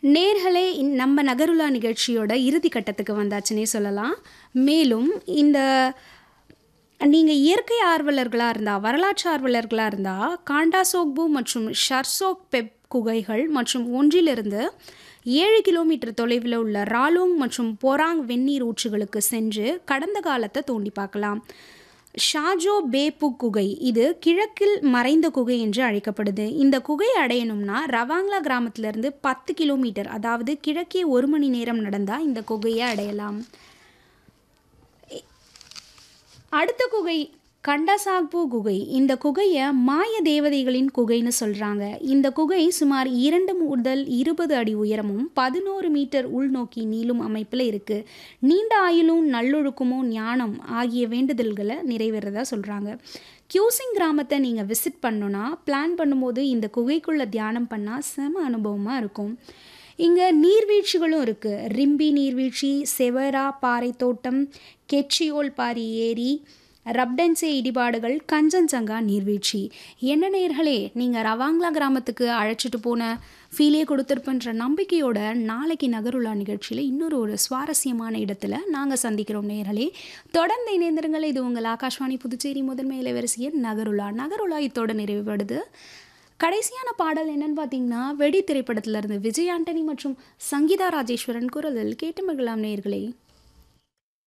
நேர்களே இன்- நம்ம நகருலா நிகழ்ச்சியோட இறுதி கட்டத்துக்கு வந்தாச்சுன்னே சொல்லலாம் மேலும் இந்த நீங்கள் இயற்கை ஆர்வலர்களாக இருந்தால் வரலாற்று ஆர்வலர்களாக இருந்தால் காண்டாசோக்பு மற்றும் ஷர்சோக் பெப் குகைகள் மற்றும் ஒன்றிலிருந்து ஏழு கிலோமீட்டர் தொலைவில் உள்ள ராலோங் மற்றும் போராங் வெந்நீர் ஊற்றுகளுக்கு சென்று கடந்த காலத்தை தோண்டி பார்க்கலாம் ஷாஜோ பேபு குகை இது கிழக்கில் மறைந்த குகை என்று அழைக்கப்படுது இந்த குகையை அடையணும்னா ரவாங்லா கிராமத்திலிருந்து பத்து கிலோமீட்டர் அதாவது கிழக்கே ஒரு மணி நேரம் நடந்தால் இந்த குகையை அடையலாம் அடுத்த குகை கண்டசாக்பு குகை இந்த குகையை மாய தேவதைகளின் குகைன்னு சொல்கிறாங்க இந்த குகை சுமார் இரண்டு முதல் இருபது அடி உயரமும் பதினோரு மீட்டர் உள்நோக்கி நீளும் அமைப்பில் இருக்குது நீண்ட ஆயுளும் நல்லொழுக்கமும் ஞானம் ஆகிய வேண்டுதல்களை நிறைவேறதா சொல்கிறாங்க கியூசிங் கிராமத்தை நீங்கள் விசிட் பண்ணணுன்னா பிளான் பண்ணும்போது இந்த குகைக்குள்ளே தியானம் பண்ணால் செம அனுபவமாக இருக்கும் இங்கே நீர்வீழ்ச்சிகளும் இருக்குது ரிம்பி நீர்வீழ்ச்சி செவரா பாறை தோட்டம் கெச்சியோல் பாரி ஏரி ரப்டன்சே இடிபாடுகள் கஞ்சன்சங்கா நீர்வீழ்ச்சி என்ன நேர்களே நீங்கள் ரவாங்லா கிராமத்துக்கு அழைச்சிட்டு போன ஃபீலே கொடுத்துருப்பன்ற நம்பிக்கையோட நாளைக்கு நகருலா நிகழ்ச்சியில் இன்னொரு ஒரு சுவாரஸ்யமான இடத்துல நாங்கள் சந்திக்கிறோம் நேர்களே தொடர்ந்து இணைந்திருங்கள் இது உங்கள் ஆகாஷ்வாணி புதுச்சேரி முதன்மை இளவரசியர் நகருலா நகருலா இத்தோட நிறைவுபடுது கடைசியான பாடல் என்னன்னு பார்த்தீங்கன்னா வெடி திரைப்படத்துல இருந்து விஜய் ஆண்டனி மற்றும் சங்கீதா ராஜேஸ்வரன் குரலில் கேட்டு மகிழலாம் நேர்களே